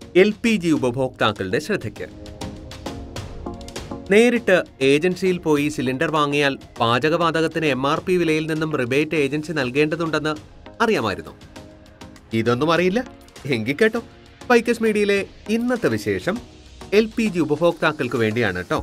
L P G ഉപഭോക്താക്കളുടെ ശ്രദ്ധയ്ക്ക് നേരിട്ട് ഏജൻസിയിൽ പോയി സിലിണ്ടർ വാങ്ങിയാൽ പാചകവാതകത്തിന് എം ആർ പി വിലയിൽ നിന്നും റിബേറ്റ് ഏജൻസി നൽകേണ്ടതുണ്ടെന്ന് അറിയാമായിരുന്നു ഇതൊന്നും അറിയില്ല എങ്കിൽ കേട്ടോ പൈക്കസ് മീഡിയയിലെ ഇന്നത്തെ വിശേഷം എൽ പി ജി ഉപഭോക്താക്കൾക്ക് വേണ്ടിയാണ് കേട്ടോ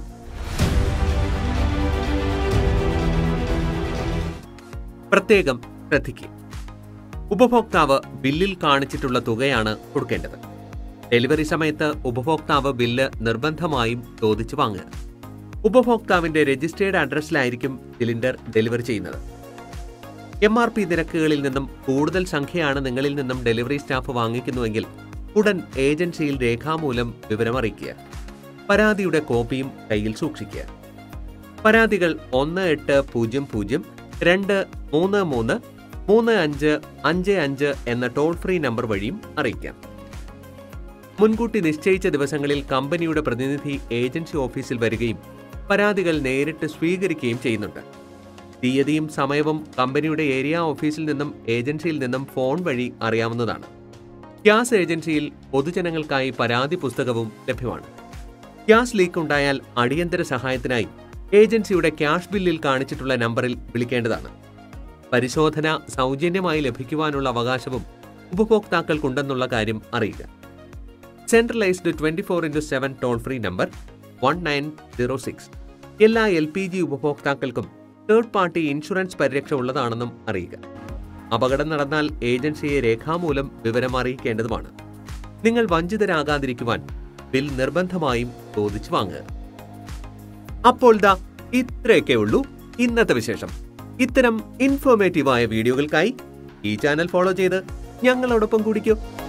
പ്രത്യേകം ശ്രദ്ധിക്കുക ഉപഭോക്താവ് ബില്ലിൽ കാണിച്ചിട്ടുള്ള തുകയാണ് കൊടുക്കേണ്ടത് ഡെലിവറി സമയത്ത് ഉപഭോക്താവ് ബില്ല് നിർബന്ധമായും ചോദിച്ചു വാങ്ങുക ഉപഭോക്താവിന്റെ രജിസ്റ്റേർഡ് അഡ്രസ്സിലായിരിക്കും സിലിണ്ടർ ഡെലിവറി ചെയ്യുന്നത് എം ആർ പി നിരക്കുകളിൽ നിന്നും കൂടുതൽ സംഖ്യയാണ് നിങ്ങളിൽ നിന്നും ഡെലിവറി സ്റ്റാഫ് വാങ്ങിക്കുന്നുവെങ്കിൽ ഉടൻ ഏജൻസിയിൽ രേഖാമൂലം വിവരമറിയിക്കുക പരാതിയുടെ കോപ്പിയും കയ്യിൽ സൂക്ഷിക്കുക പരാതികൾ ഒന്ന് എട്ട് പൂജ്യം പൂജ്യം രണ്ട് മൂന്ന് മൂന്ന് മൂന്ന് അഞ്ച് അഞ്ച് അഞ്ച് എന്ന ടോൾ ഫ്രീ നമ്പർ വഴിയും അറിയിക്കാം മുൻകൂട്ടി നിശ്ചയിച്ച ദിവസങ്ങളിൽ കമ്പനിയുടെ പ്രതിനിധി ഏജൻസി ഓഫീസിൽ വരികയും പരാതികൾ നേരിട്ട് സ്വീകരിക്കുകയും ചെയ്യുന്നുണ്ട് തീയതിയും സമയവും കമ്പനിയുടെ ഏരിയ ഓഫീസിൽ നിന്നും ഏജൻസിയിൽ നിന്നും ഫോൺ വഴി അറിയാവുന്നതാണ് ഗ്യാസ് ഏജൻസിയിൽ പൊതുജനങ്ങൾക്കായി പരാതി പുസ്തകവും ലഭ്യമാണ് ഗ്യാസ് ലീക്ക് ഉണ്ടായാൽ അടിയന്തര സഹായത്തിനായി ഏജൻസിയുടെ ക്യാഷ് ബില്ലിൽ കാണിച്ചിട്ടുള്ള നമ്പറിൽ വിളിക്കേണ്ടതാണ് പരിശോധന സൗജന്യമായി ലഭിക്കുവാനുള്ള അവകാശവും ഉപഭോക്താക്കൾക്കുണ്ടെന്നുള്ള കാര്യം അറിയുക centralised twenty four into seven toll free number one nine zero six എല്ലാ എൽ പി ജി ഉപഭോക്താക്കൾക്കും തേർഡ് പാർട്ടി ഇൻഷുറൻസ് പരിരക്ഷ ഉള്ളതാണെന്നും അറിയുക അപകടം നടന്നാൽ ഏജൻസിയെ രേഖാമൂലം വിവരം അറിയിക്കേണ്ടതുമാണ് നിങ്ങൾ വഞ്ചിതരാകാതിരിക്കുവാൻ ബിൽ നിർബന്ധമായും ചോദിച്ചു വാങ്ങുക അപ്പോൾ ദാ ഇത്രയൊക്കെ ഉള്ളൂ ഇന്നത്തെ വിശേഷം ഇത്തരം ഇൻഫോർമേറ്റീവായ വീഡിയോകൾക്കായി ഈ ചാനൽ ഫോളോ ചെയ്ത് ഞങ്ങളോടൊപ്പം കൂടിക്കോ